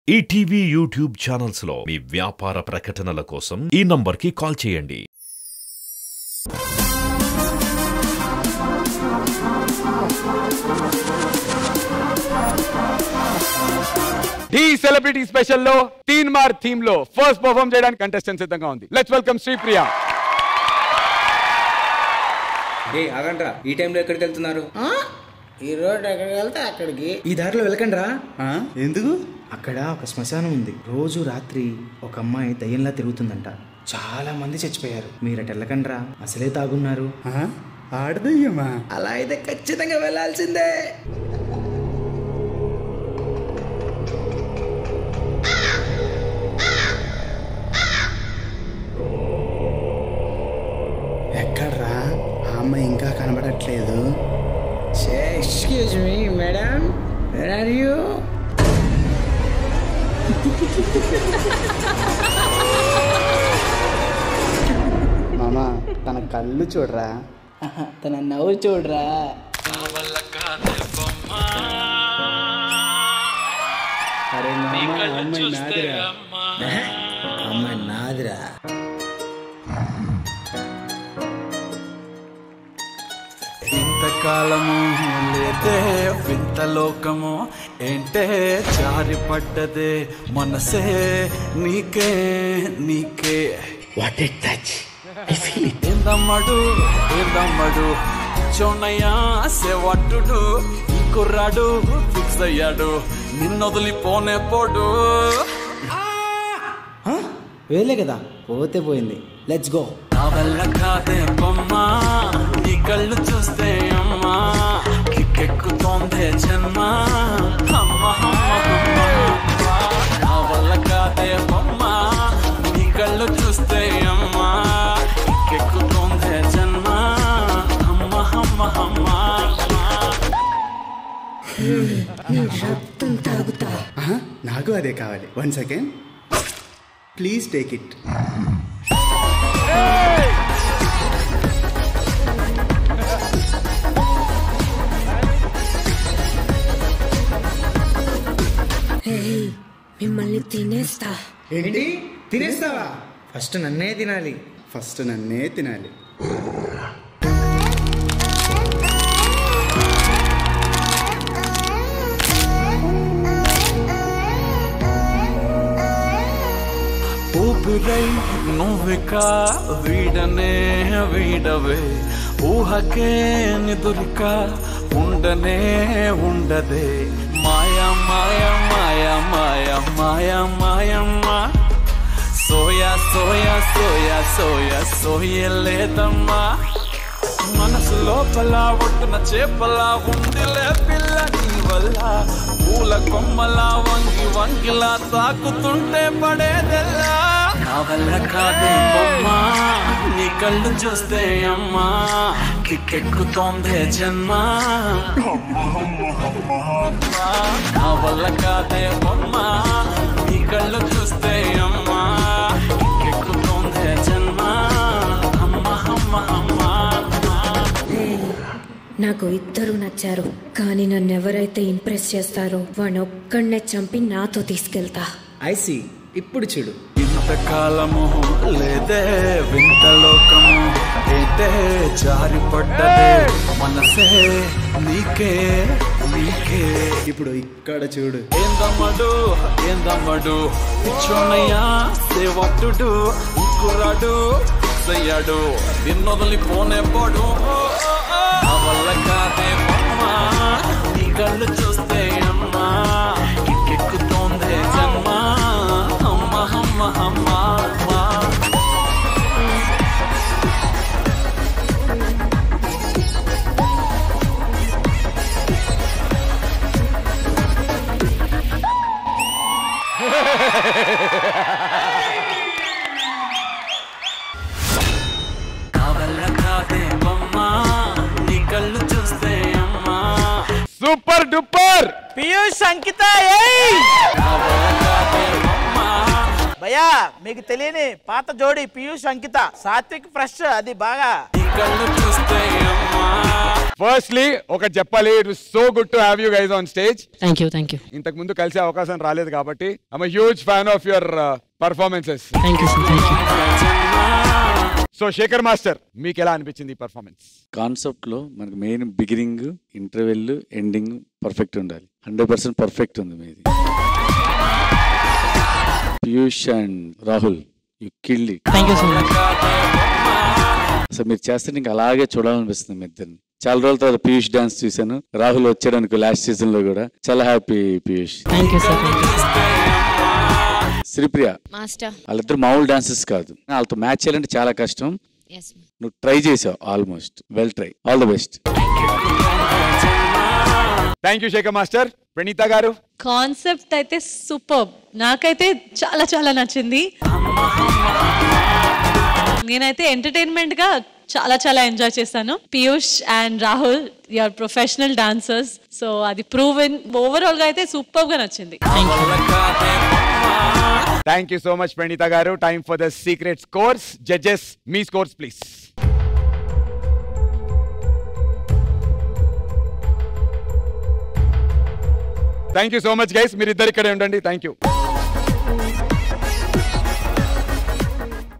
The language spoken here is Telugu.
ఈటీవీ యూట్యూబ్ ఛానల్స్ లో మీ వ్యాపార ప్రకటనల కోసం ఈ నంబర్కి కాల్ చేయండి ఢీ సెలబ్రిటీ స్పెషల్ లో తీన్ మార్ థీమ్ లో ఫస్ట్ పర్ఫామ్ చేయడానికి కంటెస్టెంట్ సిద్ధంగా ఉంది లెట్స్ వెల్కమ్ శ్రీప్రియ ఏ ఆగండ్రా ఈ టైంలో ఎక్కడికి వెళ్తున్నారు ఆ? ఈ రోడ్ ఎక్కడికి వెళ్తే అక్కడికి ఈ దారిలో వెళ్ళకండి రా ఎందుకు అక్కడ ఒక శ్మశానం ఉంది రోజు రాత్రి ఒక అమ్మాయి దయ్యంలా తిరుగుతుందంట చాలా మంది చచ్చిపోయారు మీరు అటు వెళ్ళకండి రా అసలే తాగున్నారు ఆడదయ్యమా అలా అయితే ఖచ్చితంగా వెళ్ళాల్సిందే ఎక్కడ్రా ఆ అమ్మాయి ఇంకా కనబడట్లేదు excuse me madam where are you మామా తన కళ్ళు చూడరా తన నవ్వు చూడరా అరే మామ ఆ అమ్మాయి నాదిరా అమ్మాయి నాదిరా ఇంతకాలము లేదే వింత లోకము ఏంటే జారి పడ్డదే మనసే నీకే నీకే వాట్ ఇట్ టచ్ ఏందమ్మడు ఏందమ్మడు చోనయ్యా సేవట్టుడు ఈ కుర్రాడు ఫిక్స్ అయ్యాడు నిన్నొదిలిపోనే పోడు వేలే కదా పోతే పోయింది లెట్స్ గో నా వల్ల కాదే బొమ్మా నీ కళ్ళు చూస్తే అమ్మా కిక్కెక్కుతోందే జన్మ అమ్మ అమ్మ అమ్మ నా వల్ల కాదే బొమ్మా నీ కళ్ళు చూస్తే అమ్మా కిక్కెక్కుతోందే జన్మ అమ్మ అమ్మ అమ్మ ఆహా, నాకు అదే కావాలి one second please take it ఏయ్, మిమ్మల్ని తినేస్తా ఏంటి తినేస్తావా ఫస్ట్ నన్నే తినాలి ఫస్ట్ నన్నే తినాలి ఊపిరై నువ్విక వీడనే వీడవే ఊహకే నిదురిక ఉండనే ఉండదే మాయా మాయా మాయా మాయా మాయా మాయమ్మా సోయా సోయా సోయా సోయా సోయలేదమ్మా మనసు లోపల ఒడ్డున చేపలా ఉందిలే పిల్ల నీ వల్ల పూల కొమ్మలా వంగి వంగిలా తాకుతుంటే పడేదెల్లా నా వల్ల కాదే బొమ్మా నీ కళ్ళు చూస్తే అమ్మా కిక్కెక్కుతోందే జన్మ నా వల్ల కాదే బొమ్మా నీ కళ్ళు చూస్తే అమ్మా కిక్కెక్కుతోందే జన్మ అమ్మ అమ్మ అమ్మ నాకు ఇద్దరు నచ్చారు కానీ నన్ను ఎవరైతే ఇంప్రెస్ చేస్తారో వాడిని ఒక్కడనే చంపి నాతో తీసుకెళ్తా ఐసి ఇప్పుడు చూడు ఇంతకాలము లేదే వింత లోకము ఏంటే జారి పడ్డదే మనసే నీకే నీకే ఇప్పుడు ఇక్కడ చూడు ఏందమ్మడు ఏందమ్మడు పిచ్చోనయ్యా సేవట్టుడు కుర్రాడు అయ్యాడు నిన్నొదలి పోనే పోడు నా వల్ల కాదే బొమ్మ నీ కళ్ళు చూస్తే అమ్మా కిక్కెక్కుతోందే జన్మ అమ్మ అమ్మ అమ్మ అమ్మ నా వల్ల కాదే బొమ్మ నీ కళ్ళు చూస్తే అమ్మా సూపర్ డూపర్ పీయూష్ అంకిత ఏయ్ నా వల్ల కాదే బొమ్మ భయ్యా మీకు తెలియని పాత జోడి పీయూష్ అంకిత సాత్విక్ ఫ్రెష్ అది బాగా నీ కళ్ళు చూస్తే అమ్మా ఫస్ట్లీ ఒకటి చెప్పాలి it so good to have you guys on stage thank you thank you ఇంతకు ముందు కలిసే అవకాశం రాలేదు కాబట్టి I'm huge fan of your performances thank you sir thank you so Shekhar master మీకు ఎలా అనిపించింది ఈ పర్ఫార్మెన్స్ కాన్సెప్ట్ లో మనకి main beginning interval ending perfect ఉండాలి హండ్రెడ్ పర్సెంట్ పర్ఫెక్ట్ ఉంది మీది Piyush and Rahul you killed thank you so much అసలు మీరు చేస్తే ఇంకా అలాగే చూడాలనిపిస్తుంది మీ ఇద్దరిని చాలా రోజుల తర్వాత పీయూష్ డాన్స్ చూశాను రాహుల్ వచ్చాడనుకో లాస్ట్ సీజన్ లో కూడా చాలా happy Piyush thank you sir thank you Sripriya master వాళ్ళిద్దరు మామూలు డాన్సెస్ కాదు వాళ్ళతో మ్యాచ్ చేయాలంటే చాలా కష్టం ఎస్ నువ్వు ట్రై చేసావు almost well try all the best thank you Shekhar master Praneetha garu concept అయితే సూపర్ నాకైతే చాలా చాలా నచ్చింది నేనైతే ఎంటర్టైన్మెంట్ గా చాలా చాలా ఎంజాయ్ చేశాను Piyush and Rahul you're professional dancers so అది ప్రూవెన్ ఓవరాల్ గా అయితే సూపర్ గా నచ్చింది thank you so much Praneetha garu time for the secret scores judges మీ scores please thank you so much guys మీరు ఇద్దరు ఇక్కడే ఉండండి థ్యాంక్ యూ